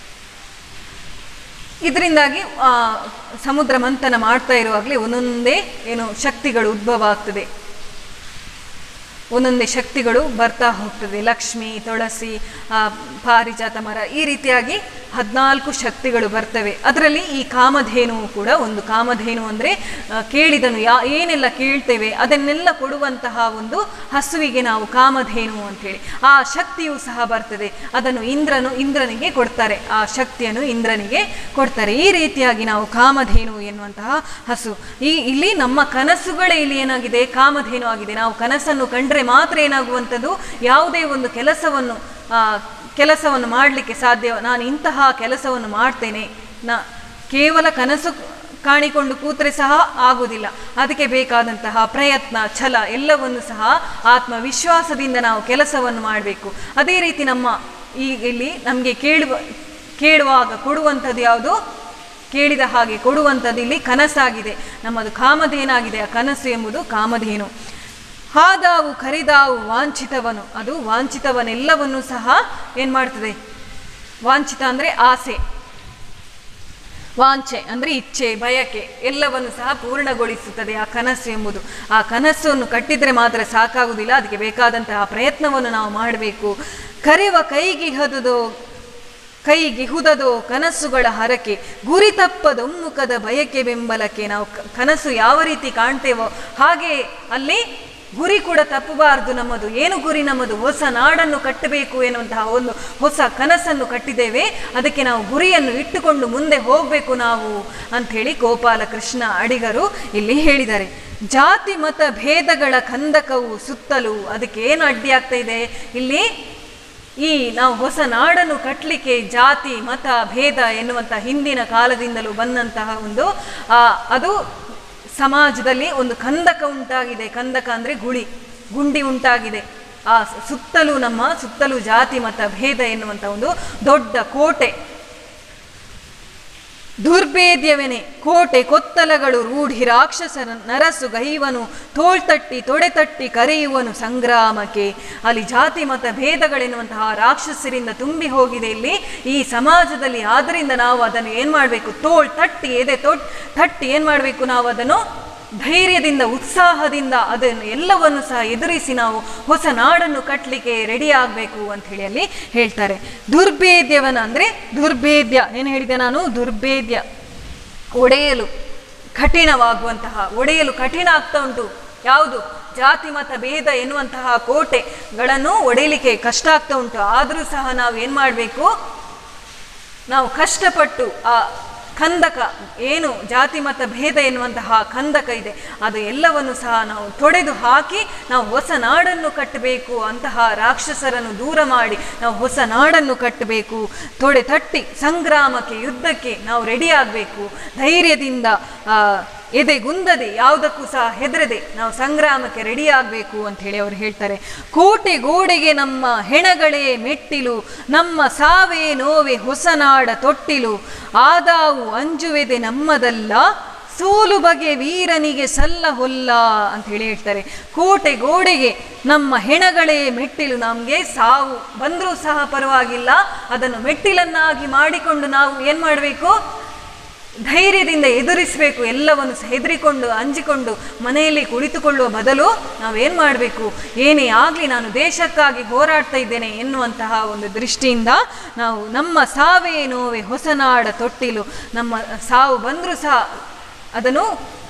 ಇದರಿಂದಾಗಿ ಆ, ಸಮುದ್ರ ಮಂಥನ ಮಾಡ್ತಾ ಇರುವಾಗಲೇ ಒಂದೊಂದೇ ಏನು ಶಕ್ತಿಗಳು ಉದ್ಭವ ಆಗ್ತದೆ ಒಂದೊಂದೇ ಶಕ್ತಿಗಳು ಬರ್ತಾ ಹೋಗ್ತದೆ ಲಕ್ಷ್ಮಿ ತುಳಸಿ ಆ, ಪಾರಿಜಾತ ಮರ ಈ ರೀತಿಯಾಗಿ ಹದಿನಾಲ್ಕು ಶಕ್ತಿಗಳು ಬರ್ತವೆ ಅದರಲ್ಲಿ ಈ ಕಾಮಧೇನು ಕೂಡ ಒಂದು ಕಾಮಧೇನು ಅಂದರೆ ಕೇಳಿದನು ಯಾ ಏನೆಲ್ಲ ಕೇಳ್ತೇವೆ ಅದನ್ನೆಲ್ಲ ಕೊಡುವಂತಹ ಒಂದು ಹಸುವಿಗೆ ನಾವು ಕಾಮಧೇನು ಅಂತೇಳಿ ಆ ಶಕ್ತಿಯು ಸಹ ಬರ್ತದೆ ಅದನ್ನು ಇಂದ್ರನು ಇಂದ್ರನಿಗೆ ಕೊಡ್ತಾರೆ ಆ ಶಕ್ತಿಯನ್ನು ಇಂದ್ರನಿಗೆ ಕೊಡ್ತಾರೆ ಈ ರೀತಿಯಾಗಿ ನಾವು ಕಾಮಧೇನು ಎನ್ನುವಂತಹ ಹಸು ಈ ಇಲ್ಲಿ ನಮ್ಮ ಕನಸುಗಳೇ ಇಲ್ಲಿ ಏನಾಗಿದೆ ಕಾಮಧೇನು ಆಗಿದೆ ನಾವು ಕನಸನ್ನು ಕಂಡ್ರೆ ಮಾತ್ರ ಏನಾಗುವಂಥದ್ದು ಯಾವುದೇ ಒಂದು ಕೆಲಸವನ್ನು ಆ, ಕೆಲಸವನ್ನು ಮಾಡಲಿಕ್ಕೆ ಸಾಧ್ಯ ನಾನು ಇಂತಹ ಕೆಲಸವನ್ನು ಮಾಡ್ತೇನೆ ನಾ ಕೇವಲ ಕನಸು ಕಾಣಿಕೊಂಡು ಕೂತ್ರೆ ಸಹ ಆಗುವುದಿಲ್ಲ ಅದಕ್ಕೆ ಬೇಕಾದಂತಹ ಪ್ರಯತ್ನ ಛಲ ಎಲ್ಲವನ್ನು ಸಹ ಆತ್ಮವಿಶ್ವಾಸದಿಂದ ನಾವು ಕೆಲಸವನ್ನು ಮಾಡಬೇಕು ಅದೇ ರೀತಿ ನಮ್ಮ ಈ ಇಲ್ಲಿ ನಮಗೆ ಕೇಳುವ ಕೇಳುವಾಗ ಕೊಡುವಂಥದ್ದು ಯಾವುದು ಕೇಳಿದ ಹಾಗೆ ಕೊಡುವಂಥದ್ದು ಇಲ್ಲಿ ಕನಸಾಗಿದೆ ನಮ್ಮದು ಕಾಮಧೇನಾಗಿದೆ ಆ ಕನಸು ಎಂಬುದು ಕಾಮಧೇನು ಹಾದಾವು ಕರಿದಾವು ವಾಂಛಿತವನು ಅದು ವಾಂಛಿತವನೆಲ್ಲವನ್ನು ಸಹ ಏನು ಮಾಡ್ತದೆ ವಾಂಛಿತ ಅಂದರೆ ಆಸೆ ವಾಂಛೆ ಅಂದರೆ ಇಚ್ಛೆ ಬಯಕೆ ಎಲ್ಲವನ್ನು ಸಹ ಪೂರ್ಣಗೊಳಿಸುತ್ತದೆ ಆ ಕನಸು ಎಂಬುದು ಆ ಕನಸನ್ನು ಕಟ್ಟಿದರೆ ಮಾತ್ರ ಸಾಕಾಗುವುದಿಲ್ಲ ಅದಕ್ಕೆ ಬೇಕಾದಂತಹ ಪ್ರಯತ್ನವನ್ನು ನಾವು ಮಾಡಬೇಕು ಕರೆವ ಕೈಗಿಹದುದೋ ಕೈಗಿಹುದದೋ ಕನಸುಗಳ ಹರಕೆ ಗುರಿ ತಪ್ಪದೊಮ್ಮುಖದ ಬಯಕೆ ಬೆಂಬಲಕ್ಕೆ ನಾವು ಕ- ಕನಸು ಯಾವ ರೀತಿ ಕಾಣ್ತೇವೋ ಹಾಗೆ ಅಲ್ಲಿ ಗುರಿ ಕೂಡ ತಪ್ಪಬಾರದು ನಮ್ಮದು ಏನು ಗುರಿ ನಮ್ಮದು ಹೊಸ ನಾಡನ್ನು ಕಟ್ಟಬೇಕು ಎನ್ನುವಂತಹ ಒಂದು ಹೊಸ ಕನಸನ್ನು ಕಟ್ಟಿದ್ದೇವೆ ಅದಕ್ಕೆ ನಾವು ಗುರಿಯನ್ನು ಇಟ್ಟುಕೊಂಡು ಮುಂದೆ ಹೋಗಬೇಕು ನಾವು ಅಂಥೇಳಿ ಗೋಪಾಲ ಕೃಷ್ಣ ಅಡಿಗರು ಇಲ್ಲಿ ಹೇಳಿದ್ದಾರೆ ಜಾತಿ ಮತ ಭೇದಗಳ ಕಂದಕವು ಸುತ್ತಲೂ ಅದಕ್ಕೆ ಏನು ಅಡ್ಡಿ ಆಗ್ತಾ ಇದೆ ಇಲ್ಲಿ ಈ ನಾವು ಹೊಸ ನಾಡನ್ನು ಕಟ್ಟಲಿಕ್ಕೆ ಜಾತಿ ಮತ ಭೇದ ಎನ್ನುವಂಥ ಹಿಂದಿನ ಕಾಲದಿಂದಲೂ ಬಂದಂತಹ ಒಂದು ಆ, ಅದು ಸಮಾಜದಲ್ಲಿ ಒಂದು ಕಂದಕ ಉಂಟಾಗಿದೆ ಕಂದಕ ಅಂದರೆ ಗುಳಿ ಗುಂಡಿ ಉಂಟಾಗಿದೆ ಆ ಸ- ಸುತ್ತಲೂ ನಮ್ಮ ಸುತ್ತಲೂ ಜಾತಿ ಮತ ಭೇದ ಎನ್ನುವಂಥ ಒಂದು ದೊಡ್ಡ ಕೋಟೆ ದುರ್ಭೇದ್ಯವೆನೆ ಕೋಟೆ ಕೊತ್ತಲಗಳು ರೂಢಿ ರಾಕ್ಷಸರ ನರಸು ಗೈವನು ತೋಳ್ತಟ್ಟಿ ತೊಡೆತಟ್ಟಿ ಕರೆಯುವನು ಸಂಗ್ರಾಮಕ್ಕೆ ಅಲ್ಲಿ ಜಾತಿ ಮತ ಭೇದಗಳೆನ್ನುವಂತಹ ರಾಕ್ಷಸರಿಂದ ತುಂಬಿ ಹೋಗಿದೆ ಇಲ್ಲಿ ಈ ಸಮಾಜದಲ್ಲಿ ಆದ್ದರಿಂದ ನಾವು ಅದನ್ನು ಏನು ಮಾಡಬೇಕು ತೋಳ್ ತಟ್ಟಿ ಎದೆ ತೊಟ್ ತಟ್ಟಿ ಏನು ಮಾಡಬೇಕು ನಾವು ಅದನ್ನು ಧೈರ್ಯದಿಂದ ಉತ್ಸಾಹದಿಂದ ಅದನ್ನು ಎಲ್ಲವನ್ನು ಸಹ ಎದುರಿಸಿ ನಾವು ಹೊಸ ನಾಡನ್ನು ಕಟ್ಟಲಿಕ್ಕೆ ರೆಡಿ ಆಗಬೇಕು ಅಂತ ಹೇಳಿ ಅಲ್ಲಿ ಹೇಳ್ತಾರೆ ದುರ್ಭೇದ್ಯವನ ಅಂದರೆ ದುರ್ಭೇದ್ಯ ಏನು ಹೇಳಿದೆ ನಾನು ದುರ್ಭೇದ್ಯ ಒಡೆಯಲು ಕಠಿಣವಾಗುವಂತಹ ಒಡೆಯಲು ಕಠಿಣ ಆಗ್ತಾ ಉಂಟು ಯಾವುದು ಜಾತಿ ಮತ ಭೇದ ಎನ್ನುವಂತಹ ಕೋಟೆಗಳನ್ನು ಒಡೆಯಲಿಕ್ಕೆ ಕಷ್ಟ ಆಗ್ತಾ ಉಂಟು ಆದರೂ ಸಹ ನಾವು ಏನು ಮಾಡಬೇಕು ನಾವು ಕಷ್ಟಪಟ್ಟು ಆ ಕಂದಕ ಏನು ಜಾತಿ ಮತ ಭೇದ ಎನ್ನುವಂತಹ ಕಂದಕ ಇದೆ ಅದು ಎಲ್ಲವನ್ನು ಸಹ ನಾವು ತೊಡೆದು ಹಾಕಿ ನಾವು ಹೊಸ ನಾಡನ್ನು ಕಟ್ಟಬೇಕು ಅಂತಹ ರಾಕ್ಷಸರನ್ನು ದೂರ ಮಾಡಿ ನಾವು ಹೊಸ ನಾಡನ್ನು ಕಟ್ಟಬೇಕು ತೊಡೆ ತಟ್ಟಿ ಸಂಗ್ರಾಮಕ್ಕೆ ಯುದ್ಧಕ್ಕೆ ನಾವು ರೆಡಿ ಆಗಬೇಕು ಧೈರ್ಯದಿಂದ ಆ, ಎದೆಗುಂದದೆ ಯಾವುದಕ್ಕೂ ಸಹ ಹೆದರದೆ ನಾವು ಸಂಗ್ರಾಮಕ್ಕೆ ರೆಡಿ ಆಗಬೇಕು ಅಂತ ಹೇಳಿ ಅವರು ಹೇಳ್ತಾರೆ ಕೋಟೆ ಗೋಡೆಗೆ ನಮ್ಮ ಹೆಣಗಳೇ ಮೆಟ್ಟಿಲು ನಮ್ಮ ಸಾವೇ ನೋವೆ ಹೊಸನಾಡ ತೊಟ್ಟಿಲು ಆದಾವು ಅಂಜುವೆದೆ ನಮ್ಮದಲ್ಲ ಸೋಲು ಬಗೆ ವೀರನಿಗೆ ಸಲ್ಲ ಹೊಲ್ಲ ಅಂತ ಹೇಳಿ ಹೇಳ್ತಾರೆ ಕೋಟೆ ಗೋಡೆಗೆ ನಮ್ಮ ಹೆಣಗಳೇ ಮೆಟ್ಟಿಲು ನಮಗೆ ಸಾವು ಬಂದರೂ ಸಹ ಪರವಾಗಿಲ್ಲ ಅದನ್ನು ಮೆಟ್ಟಿಲನ್ನಾಗಿ ಮಾಡಿಕೊಂಡು ನಾವು ಏನು ಮಾಡಬೇಕು ಧೈರ್ಯದಿಂದ ಎದುರಿಸಬೇಕು ಎಲ್ಲವನ್ನು ಸಹ ಹೆದರಿಕೊಂಡು ಅಂಜಿಕೊಂಡು ಮನೆಯಲ್ಲಿ ಕುಳಿತುಕೊಳ್ಳುವ ಬದಲು ನಾವೇನು ಮಾಡಬೇಕು ಏನೇ ಆಗಲಿ ನಾನು ದೇಶಕ್ಕಾಗಿ ಹೋರಾಡ್ತಾ ಇದ್ದೇನೆ ಎನ್ನುವಂತಹ ಒಂದು ದೃಷ್ಟಿಯಿಂದ ನಾವು ನಮ್ಮ ಸಾವೇ ನೋವೆ ಹೊಸನಾಡ ತೊಟ್ಟಿಲು ನಮ್ಮ ಸಾವು ಬಂದರೂ ಸಹ ಅದನ್ನು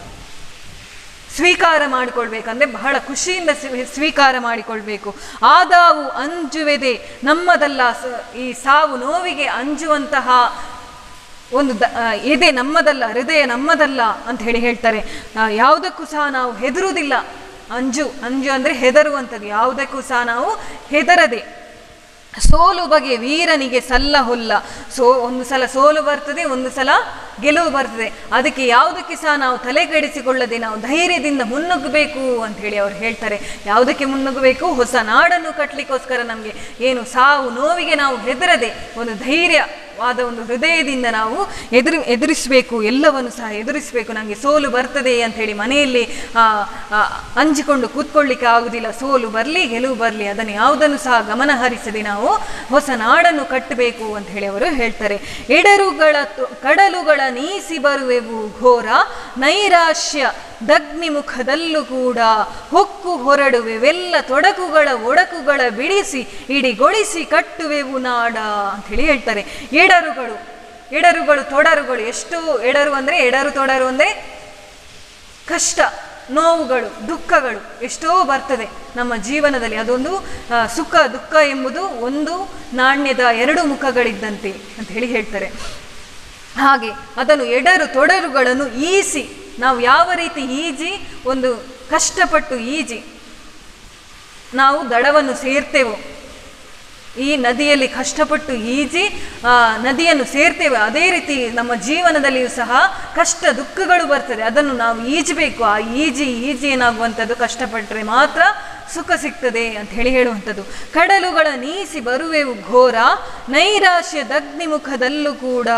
ಸ್ವೀಕಾರ ಮಾಡಿಕೊಳ್ಬೇಕಂದ್ರೆ ಬಹಳ ಖುಷಿಯಿಂದ ಸ್ವೀ- ಸ್ವೀಕಾರ ಮಾಡಿಕೊಳ್ಬೇಕು ಆದಾವು ಅಂಜುವೆದೆ ನಮ್ಮದಲ್ಲ ಸ- ಈ ಸಾವು ನೋವಿಗೆ ಅಂಜುವಂತಹ ಒಂದು ದ ಆ, ಎದೆ ನಮ್ಮದಲ್ಲ ಹೃದಯ ನಮ್ಮದಲ್ಲ ಅಂತ ಹೇಳಿ ಹೇಳ್ತಾರೆ ಆ, ಯಾವುದಕ್ಕೂ ಸಹ ನಾವು ಹೆದರುವುದಿಲ್ಲ ಅಂಜು ಅಂಜು ಅಂದರೆ ಹೆದರುವಂಥದ್ದು ಯಾವುದಕ್ಕೂ ಸಹ ನಾವು ಹೆದರದೆ ಸೋಲು ಬಗೆ ವೀರನಿಗೆ ಸಲ್ಲ ಹೊಲ್ಲ ಸೋ ಒಂದು ಸಲ ಸೋಲು ಬರ್ತದೆ ಒಂದು ಸಲ ಗೆಲುವು ಬರ್ತದೆ ಅದಕ್ಕೆ ಯಾವುದಕ್ಕೆ ಸಹ ನಾವು ತಲೆಕೆಡಿಸಿಕೊಳ್ಳದೆ ನಾವು ಧೈರ್ಯದಿಂದ ಮುನ್ನುಗ್ಗಬೇಕು ಅಂತ ಹೇಳಿ ಅವ್ರು ಹೇಳ್ತಾರೆ ಯಾವುದಕ್ಕೆ ಮುನ್ನುಗ್ಗಬೇಕು ಹೊಸ ನಾಡನ್ನು ಕಟ್ಟಲಿಕ್ಕೋಸ್ಕರ ನಮಗೆ ಏನು ಸಾವು ನೋವಿಗೆ ನಾವು ಹೆದರದೆ ಒಂದು ಧೈರ್ಯ ಆದ ಒಂದು ಹೃದಯದಿಂದ ನಾವು ಎದುರು ಎದುರಿಸಬೇಕು ಎಲ್ಲವನ್ನು ಸಹ ಎದುರಿಸಬೇಕು ನನಗೆ ಸೋಲು ಬರ್ತದೆ ಅಂತ ಹೇಳಿ ಮನೆಯಲ್ಲಿ ಆ, ಆ, ಅಂಜಿಕೊಂಡು ಕೂತ್ಕೊಳ್ಳಿಕ್ಕೆ ಆಗುದಿಲ್ಲ ಸೋಲು ಬರಲಿ ಗೆಲುವು ಬರಲಿ ಅದನ್ನು ಯಾವುದನ್ನು ಸಹ ಗಮನ ಹರಿಸದೆ ನಾವು ಹೊಸ ನಾಡನ್ನು ಕಟ್ಟಬೇಕು ಅಂತ ಹೇಳಿ ಅವರು ಹೇಳ್ತಾರೆ ಎಡರುಗಳ ತು- ಕಡಲುಗಳ ನೀಸಿ ಬರುವೆವು ಘೋರ ನೈರಾಶ್ಯ ದಗ್ನಿ ಮುಖದಲ್ಲೂ ಕೂಡ ಹೊಕ್ಕು ಹೊರಡುವೆವೆಲ್ಲ ತೊಡಕುಗಳ ಒಡಕುಗಳ ಬಿಡಿಸಿ ಇಡಿಗೊಳಿಸಿ ಕಟ್ಟುವೆವು ನಾಡ ಅಂತ ಹೇಳಿ ಹೇಳ್ತಾರೆ ಎಡರುಗಳು ಎಡರುಗಳು ತೊಡರುಗಳು ಎಷ್ಟು ಎಡರು ಅಂದರೆ ಎಡರು ತೊಡರು ಅಂದರೆ ಕಷ್ಟ ನೋವುಗಳು ದುಃಖಗಳು ಎಷ್ಟೋ ಬರ್ತದೆ ನಮ್ಮ ಜೀವನದಲ್ಲಿ ಅದೊಂದು ಆ, ಸುಖ ದುಃಖ ಎಂಬುದು ಒಂದು ನಾಣ್ಯದ ಎರಡು ಮುಖಗಳಿದ್ದಂತೆ ಅಂತ ಹೇಳಿ ಹೇಳ್ತಾರೆ ಹಾಗೆ ಅದನ್ನು ಎಡರು ತೊಡರುಗಳನ್ನು ಈಸಿ ನಾವು ಯಾವ ರೀತಿ ಈಜಿ ಒಂದು ಕಷ್ಟಪಟ್ಟು ಈಜಿ ನಾವು ದಡವನ್ನು ಸೇರ್ತೇವೋ ಈ ನದಿಯಲ್ಲಿ ಕಷ್ಟಪಟ್ಟು ಈಜಿ ಆ, ನದಿಯನ್ನು ಸೇರ್ತೇವೆ ಅದೇ ರೀತಿ ನಮ್ಮ ಜೀವನದಲ್ಲಿಯೂ ಸಹ ಕಷ್ಟ ದುಃಖಗಳು ಬರ್ತದೆ ಅದನ್ನು ನಾವು ಈಜಬೇಕು ಆ ಈಜಿ ಈಜಿ ಏನಾಗುವಂಥದ್ದು ಕಷ್ಟಪಟ್ಟರೆ ಮಾತ್ರ ಸುಖ ಸಿಗ್ತದೆ ಅಂತ ಹೇಳಿ ಹೇಳುವಂಥದ್ದು ಕಡಲುಗಳ ನೀಸಿ ಬರುವೆವು ಘೋರ ನೈರಾಶ್ಯ ದಗ್ನಿಮುಖದಲ್ಲೂ ಕೂಡ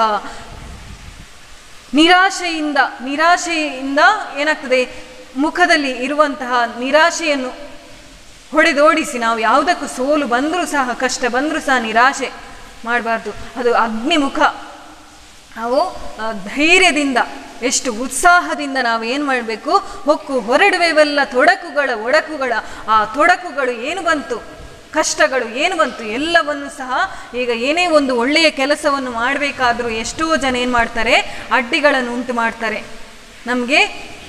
ನಿರಾಶೆಯಿಂದ ನಿರಾಶೆಯಿಂದ ಏನಾಗ್ತದೆ ಮುಖದಲ್ಲಿ ಇರುವಂತಹ ನಿರಾಶೆಯನ್ನು ಹೊಡೆದೋಡಿಸಿ ನಾವು ಯಾವುದಕ್ಕೂ ಸೋಲು ಬಂದರೂ ಸಹ ಕಷ್ಟ ಬಂದರೂ ಸಹ ನಿರಾಶೆ ಮಾಡಬಾರ್ದು ಅದು ಅಗ್ನಿಮುಖ ನಾವು ಆ, ಧೈರ್ಯದಿಂದ ಎಷ್ಟು ಉತ್ಸಾಹದಿಂದ ನಾವು ಏನು ಮಾಡಬೇಕು ಹೊಕ್ಕು ಹೊರಡುವೆವೆಲ್ಲ ತೊಡಕುಗಳ ಒಡಕುಗಳ ಆ ತೊಡಕುಗಳು ಏನು ಬಂತು ಕಷ್ಟಗಳು ಏನು ಬಂತು ಎಲ್ಲವನ್ನು ಸಹ ಈಗ ಏನೇ ಒಂದು ಒಳ್ಳೆಯ ಕೆಲಸವನ್ನು ಮಾಡಬೇಕಾದ್ರೂ ಎಷ್ಟೋ ಜನ ಏನು ಮಾಡ್ತಾರೆ ಅಡ್ಡಿಗಳನ್ನು ಉಂಟು ಮಾಡ್ತಾರೆ ನಮಗೆ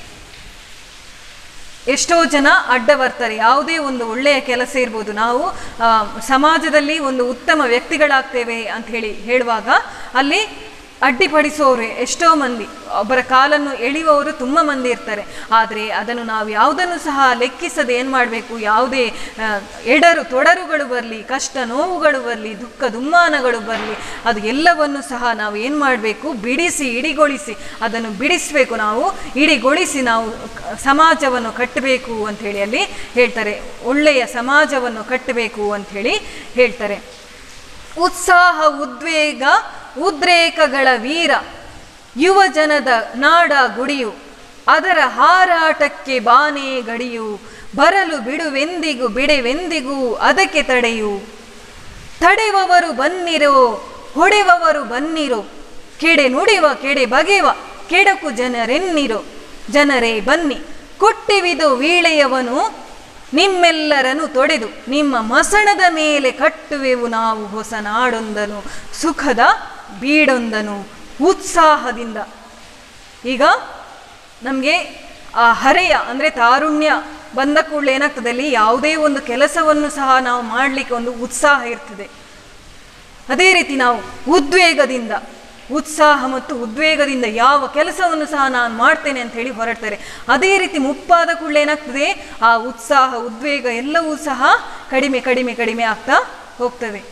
ಎಷ್ಟೋ ಜನ ಅಡ್ಡ ಬರ್ತಾರೆ ಯಾವುದೇ ಒಂದು ಒಳ್ಳೆಯ ಕೆಲಸ ಇರ್ಬೋದು ನಾವು ಆ, ಸಮಾಜದಲ್ಲಿ ಒಂದು ಉತ್ತಮ ವ್ಯಕ್ತಿಗಳಾಗ್ತೇವೆ ಅಂತ ಹೇಳಿ ಹೇಳುವಾಗ ಅಲ್ಲಿ ಅಡ್ಡಿಪಡಿಸುವವರು ಎಷ್ಟೋ ಮಂದಿ ಒಬ್ಬರ ಕಾಲನ್ನು ಎಳೆಯುವವರು ತುಂಬ ಮಂದಿ ಇರ್ತಾರೆ ಆದರೆ ಅದನ್ನು ನಾವು ಯಾವುದನ್ನು ಸಹ ಲೆಕ್ಕಿಸದೆ ಏನು ಮಾಡಬೇಕು ಯಾವುದೇ ಆ, ಎಡರು ತೊಡರುಗಳು ಬರಲಿ ಕಷ್ಟ ನೋವುಗಳು ಬರಲಿ ದುಃಖ ದುಮ್ಮಾನಗಳು ಬರಲಿ ಅದು ಎಲ್ಲವನ್ನು ಸಹ ನಾವು ಏನು ಮಾಡಬೇಕು ಬಿಡಿಸಿ ಇಡಿಗೊಳಿಸಿ ಅದನ್ನು ಬಿಡಿಸಬೇಕು ನಾವು ಇಡಿಗೊಳಿಸಿ ನಾವು ಕ- ಸಮಾಜವನ್ನು ಕಟ್ಟಬೇಕು ಅಂತ ಹೇಳಿ ಅಲ್ಲಿ ಹೇಳ್ತಾರೆ ಒಳ್ಳೆಯ ಸಮಾಜವನ್ನು ಕಟ್ಟಬೇಕು ಅಂತ ಹೇಳಿ ಹೇಳ್ತಾರೆ ಉತ್ಸಾಹ ಉದ್ವೇಗ ಉದ್ರೇಕಗಳ ವೀರ ಯುವ ಜನದ ನಾಡ ಗುಡಿಯು ಅದರ ಹಾರಾಟಕ್ಕೆ ಬಾನೆ ಗಡಿಯು ಬರಲು ಬಿಡುವೆಂದಿಗೂ ಬಿಡೆವೆಂದಿಗೂ ಅದಕ್ಕೆ ತಡೆಯು ತಡೆವವರು ಬನ್ನಿರೋ ಹೊಡೆವವರು ಬನ್ನಿರೋ ಕೆಡೆ ನುಡಿವ ಕೆಡೆ ಬಗೆವ ಕೆಡಕು ಜನರೆನ್ನಿರೋ ಜನರೇ ಬನ್ನಿ ಕೊಟ್ಟಿವಿದು ವೀಳೆಯವನು ನಿಮ್ಮೆಲ್ಲರನ್ನು ತೊಡೆದು ನಿಮ್ಮ ಮಸಣದ ಮೇಲೆ ಕಟ್ಟುವೆವು ನಾವು ಹೊಸ ನಾಡೊಂದನು ಸುಖದ ಬೀಡೊಂದನು ಉತ್ಸಾಹದಿಂದ ಈಗ ನಮಗೆ ಆ ಹರೆಯ ಅಂದರೆ ತಾರುಣ್ಯ ಬಂದ ಕೂಡಲೇ ಏನಾಗ್ತದೆ ಅಲ್ಲಿ ಯಾವುದೇ ಒಂದು ಕೆಲಸವನ್ನು ಸಹ ನಾವು ಮಾಡಲಿಕ್ಕೆ ಒಂದು ಉತ್ಸಾಹ ಇರ್ತದೆ ಅದೇ ರೀತಿ ನಾವು ಉದ್ವೇಗದಿಂದ ಉತ್ಸಾಹ ಮತ್ತು ಉದ್ವೇಗದಿಂದ ಯಾವ ಕೆಲಸವನ್ನು ಸಹ ನಾನು ಮಾಡ್ತೇನೆ ಅಂತ ಹೇಳಿ ಹೊರಡ್ತಾರೆ ಅದೇ ರೀತಿ ಮುಪ್ಪಾದ ಕೂಡಲೇ ಏನಾಗ್ತದೆ ಆ ಉತ್ಸಾಹ ಉದ್ವೇಗ ಎಲ್ಲವೂ ಸಹ ಕಡಿಮೆ ಕಡಿಮೆ ಕಡಿಮೆ ಆಗ್ತಾ ಹೋಗ್ತದೆ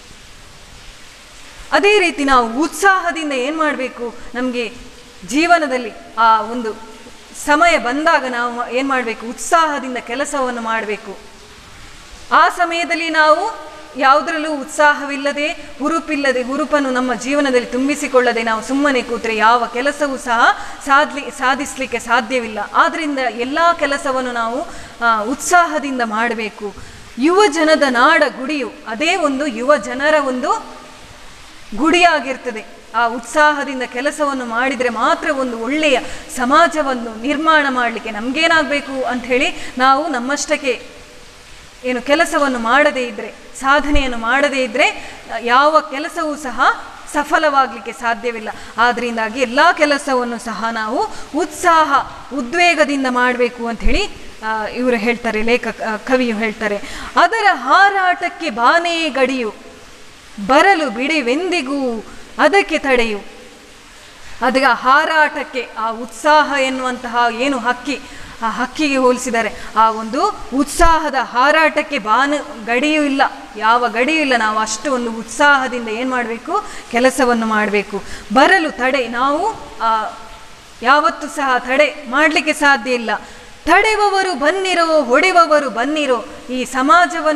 ಅದೇ ರೀತಿ ನಾವು ಉತ್ಸಾಹದಿಂದ ಏನು ಮಾಡಬೇಕು ನಮಗೆ ಜೀವನದಲ್ಲಿ ಆ ಒಂದು ಸಮಯ ಬಂದಾಗ ನಾವು ಏನು ಮಾಡಬೇಕು ಉತ್ಸಾಹದಿಂದ ಕೆಲಸವನ್ನು ಮಾಡಬೇಕು ಆ ಸಮಯದಲ್ಲಿ ನಾವು ಯಾವುದರಲ್ಲೂ ಉತ್ಸಾಹವಿಲ್ಲದೆ ಹುರುಪಿಲ್ಲದೆ ಹುರುಪನ್ನು ನಮ್ಮ ಜೀವನದಲ್ಲಿ ತುಂಬಿಸಿಕೊಳ್ಳದೆ ನಾವು ಸುಮ್ಮನೆ ಕೂತ್ರೆ ಯಾವ ಕೆಲಸವೂ ಸಹ ಸಾಧ್ಲಿ ಸಾಧಿಸಲಿಕ್ಕೆ ಸಾಧ್ಯವಿಲ್ಲ ಆದ್ದರಿಂದ ಎಲ್ಲ ಕೆಲಸವನ್ನು ನಾವು ಆ, ಉತ್ಸಾಹದಿಂದ ಮಾಡಬೇಕು ಯುವ ಜನದ ನಾಡ ಗುಡಿಯು ಅದೇ ಒಂದು ಯುವ ಜನರ ಒಂದು ಗುಡಿಯಾಗಿರ್ತದೆ ಆ ಉತ್ಸಾಹದಿಂದ ಕೆಲಸವನ್ನು ಮಾಡಿದರೆ ಮಾತ್ರ ಒಂದು ಒಳ್ಳೆಯ ಸಮಾಜವನ್ನು ನಿರ್ಮಾಣ ಮಾಡಲಿಕ್ಕೆ ನಮಗೇನಾಗಬೇಕು ಅಂಥೇಳಿ ನಾವು ನಮ್ಮಷ್ಟಕ್ಕೆ ಏನು ಕೆಲಸವನ್ನು ಮಾಡದೇ ಇದ್ದರೆ ಸಾಧನೆಯನ್ನು ಮಾಡದೇ ಇದ್ದರೆ ಯಾವ ಕೆಲಸವೂ ಸಹ ಸಫಲವಾಗಲಿಕ್ಕೆ ಸಾಧ್ಯವಿಲ್ಲ ಆದ್ದರಿಂದಾಗಿ ಎಲ್ಲ ಕೆಲಸವನ್ನು ಸಹ ನಾವು ಉತ್ಸಾಹ ಉದ್ವೇಗದಿಂದ ಮಾಡಬೇಕು ಅಂಥೇಳಿ ಇವರು ಹೇಳ್ತಾರೆ ಲೇಖಕ ಆ, ಕವಿಯು ಹೇಳ್ತಾರೆ ಅದರ ಹಾರಾಟಕ್ಕೆ ಬಾನೇ ಗಡಿಯು ಬರಲು ಬಿಡಿವೆಂದಿಗೂ ಅದಕ್ಕೆ ತಡೆಯು ಅದರ ಹಾರಾಟಕ್ಕೆ ಆ ಉತ್ಸಾಹ ಎನ್ನುವಂತಹ ಏನು ಹಕ್ಕಿ ಆ ಹಕ್ಕಿಗೆ ಹೋಲಿಸಿದ್ದಾರೆ ಆ ಒಂದು ಉತ್ಸಾಹದ ಹಾರಾಟಕ್ಕೆ ಬಾನು ಗಡಿಯೂ ಇಲ್ಲ ಯಾವ ಗಡಿಯೂ ಇಲ್ಲ ನಾವು ಅಷ್ಟು ಒಂದು ಉತ್ಸಾಹದಿಂದ ಏನು ಮಾಡಬೇಕು ಕೆಲಸವನ್ನು ಮಾಡಬೇಕು ಬರಲು ತಡೆ ನಾವು ಆ, ಯಾವತ್ತೂ ಸಹ ತಡೆ ಮಾಡಲಿಕ್ಕೆ ಸಾಧ್ಯ ಇಲ್ಲ ತಡೆಯುವವರು ಬನ್ನಿರೋ ಹೊಡೆಯುವವರು ಬನ್ನಿರೋ ಈ ಸಮಾಜವನ್ನು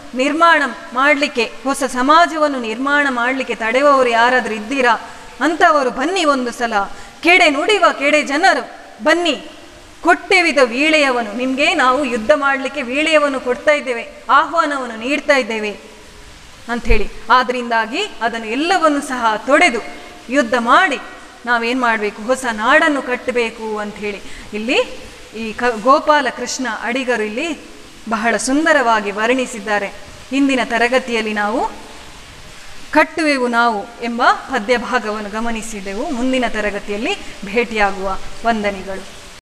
ನಿರ್ಮಾಣ ಮಾಡಲಿಕ್ಕೆ ಹೊಸ ಸಮಾಜವನ್ನು ನಿರ್ಮಾಣ ಮಾಡಲಿಕ್ಕೆ ತಡೆಯುವವರು ಯಾರಾದರೂ ಇದ್ದೀರಾ ಅಂಥವರು ಬನ್ನಿ ಒಂದು ಸಲ ಕೆಡೆ ನುಡಿವ ಕೆಡೆ ಜನರು ಬನ್ನಿ ಕೊಟ್ಟೆವಿದ ವೀಳೆಯವನ್ನು ನಿಮಗೆ ನಾವು ಯುದ್ಧ ಮಾಡಲಿಕ್ಕೆ ವೀಳೆಯವನ್ನು ಕೊಡ್ತಾ ಇದ್ದೇವೆ ಆಹ್ವಾನವನ್ನು ನೀಡ್ತಾ ಇದ್ದೇವೆ ಅಂಥೇಳಿ ಆದ್ದರಿಂದಾಗಿ ಅದನ್ನು ಎಲ್ಲವನ್ನು ಸಹ ತೊಡೆದು ಯುದ್ಧ ಮಾಡಿ ನಾವೇನು ಮಾಡಬೇಕು ಹೊಸ ನಾಡನ್ನು ಕಟ್ಟಬೇಕು ಅಂಥೇಳಿ ಇಲ್ಲಿ ಈ ಕ ಗೋಪಾಲ ಕೃಷ್ಣ ಅಡಿಗರು ಇಲ್ಲಿ ಬಹಳ ಸುಂದರವಾಗಿ ವರ್ಣಿಸಿದ್ದಾರೆ ಹಿಂದಿನ ತರಗತಿಯಲ್ಲಿ ನಾವು ಕಟ್ಟುವೆವು ನಾವು ಎಂಬ ಪದ್ಯ ಭಾಗವನ್ನು ಗಮನಿಸಿದೆವು ಮುಂದಿನ ತರಗತಿಯಲ್ಲಿ ಭೇಟಿಯಾಗುವ ವಂದನೆಗಳು